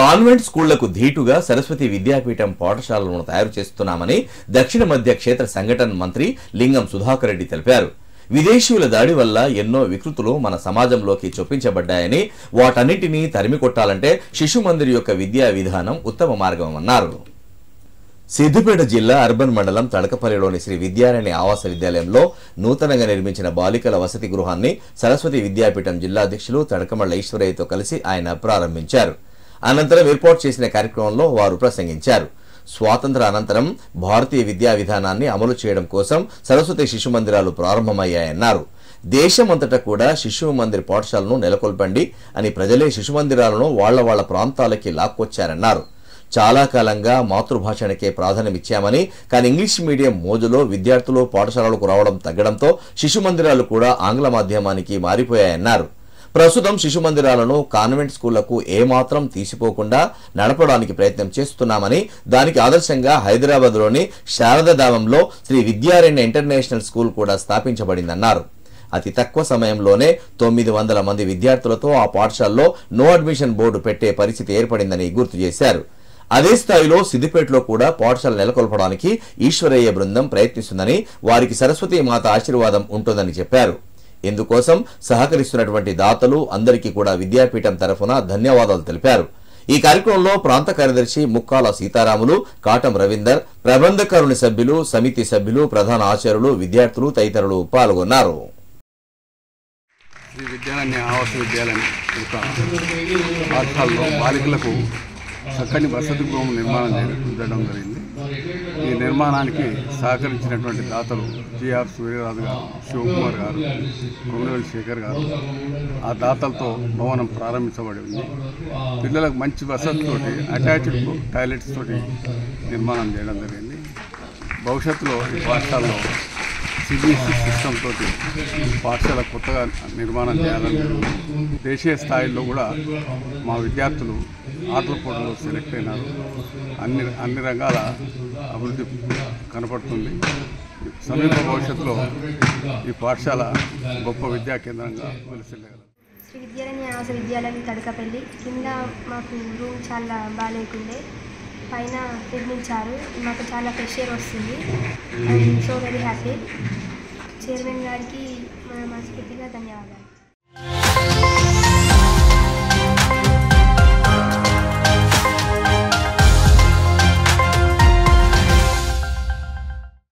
convent స్కూళ్లకు ధీటుగా సరస్వతి విద్యాపీఠం పాఠశాలలను తయారు చేస్తున్నామని దక్షిణ మధ్య క్షేత్ర సంఘటన మంత్రి లింగం సుధాకర్ రెడ్డి తెలిపారు విదేశీయుల దాడి వల్ల ఎన్నో వికృతులు మన సమాజంలోకి చొప్పించబడ్డాయని వాటన్నిటినీ తరిమి కొట్టాలంటే శిశు మందిర్ యొక్క విద్యా విధానం ఉత్తమ మార్గమన్నారు సిద్దిపేట జిల్లా అర్బన్ మండలం తడకపల్లిలోని శ్రీ విద్యారాణి ఆవాస విద్యాలయంలో నూతనంగా నిర్మించిన బాలికల వసతి గృహాన్ని సరస్వతి విద్యాపీఠం జిల్లా అధ్యక్షులు తడకమళ్ల ఈశ్వరయ్యతో కలిసి ఆయన ప్రారంభించారు అనంతరం ఏర్పాటు చేసిన కార్యక్రమంలో వారు ప్రసంగించారు స్వాతంత్ర అనంతరం భారతీయ విద్యా విధానాన్ని అమలు చేయడం కోసం సరస్వతి శిశు మందిరాలు ప్రారంభమయ్యాయన్నారు దేశమంతటా కూడా శిశు మందిర్ పాఠశాలను నెలకొల్పండి అని ప్రజలే శిశు మందిరాలను వాళ్ల వాళ్ల ప్రాంతాలకి లాక్కొచ్చారన్నారు చాలా కాలంగా మాతృభాషణకే ప్రాధాన్యమిచ్చామని కానీ ఇంగ్లీష్ మీడియం మోజులో విద్యార్థులు పాఠశాలలకు రావడం తగ్గడంతో శిశు మందిరాలు కూడా ఆంగ్ల మాధ్యమానికి మారిపోయాయన్నారు ప్రస్తుతం శిశు మందిరాలను కాన్వెంట్ స్కూళ్లకు ఏమాత్రం తీసిపోకుండా నడపడానికి ప్రయత్నం చేస్తున్నామని దానికి ఆదర్శంగా హైదరాబాద్లోని శారదాధామంలో శ్రీ విద్యారణ్య ఇంటర్నేషనల్ స్కూల్ కూడా స్థాపించబడిందన్నారు అతి తక్కువ సమయంలోనే తొమ్మిది వందల మంది విద్యార్థులతో ఆ పాఠశాలలో నో అడ్మిషన్ బోర్డు పెట్టే పరిస్థితి ఏర్పడిందని గుర్తు చేశారు అదే స్థాయిలో సిద్దిపేటలో కూడా పాఠశాల నెలకొల్పడానికి ఈశ్వరయ్య బృందం ప్రయత్నిస్తుందని వారికి సరస్వతి మాత ఆశీర్వాదం ఉంటుందని చెప్పారు ఇందుకోసం సహకరిస్తున్నటువంటి దాతలు అందరికీ కూడా విద్యాపీఠం తరఫున ధన్యవాదాలు తెలిపారు ఈ కార్యక్రమంలో ప్రాంత కార్యదర్శి ముక్కాల సీతారాములు కాటం రవీందర్ ప్రబంధకారుని సభ్యులు సమితి సభ్యులు ప్రధాన ఆచార్యులు విద్యార్థులు తదితరులు పాల్గొన్నారు శ్రీ విద్యాలయ ఆవాస విద్యాలయం యొక్క పాఠశాలలో బాలికలకు చక్కని వసతి గృహం నిర్మాణం చేయడం జరిగింది ఈ నిర్మాణానికి సహకరించినటువంటి దాతలు జిఆర్ సూర్యరాజు గారు శివకుమార్ గారు కొమ్మనవెల్లి శేఖర్ గారు ఆ దాతలతో భవనం ప్రారంభించబడి ఉంది పిల్లలకు మంచి వసతితోటి అటాచ్డ్ టాయిలెట్స్ తోటి నిర్మాణం చేయడం జరిగింది భవిష్యత్తులో ఈ పాఠశాలలో సిబిఎస్ఈ సిస్టమ్ తోటి పాఠశాల కొత్తగా నిర్మాణం చేయాలని దేశీయ స్థాయిలో కూడా మా విద్యార్థులు ఆటల పోటీలో సెలెక్ట్ అయినారు అన్ని అన్ని రంగాల అభివృద్ధి కనపడుతుంది సమీప భవిష్యత్తులో ఈ పాఠశాల గొప్ప విద్యా కేంద్రంగా వెలుసిల్లగలదు శ్రీ విద్యారణ్య ఆవాస విద్యాలయం తడకపల్లి కింద మాకు రూమ్ చాలా బాగాలేకుండే పైన నిర్మించారు మాకు చాలా ఫ్రెష్ ఎయిర్ వస్తుంది I'm so very happy chairman గారికి మన మనస్ఫూర్తిగా ధన్యవాదాలు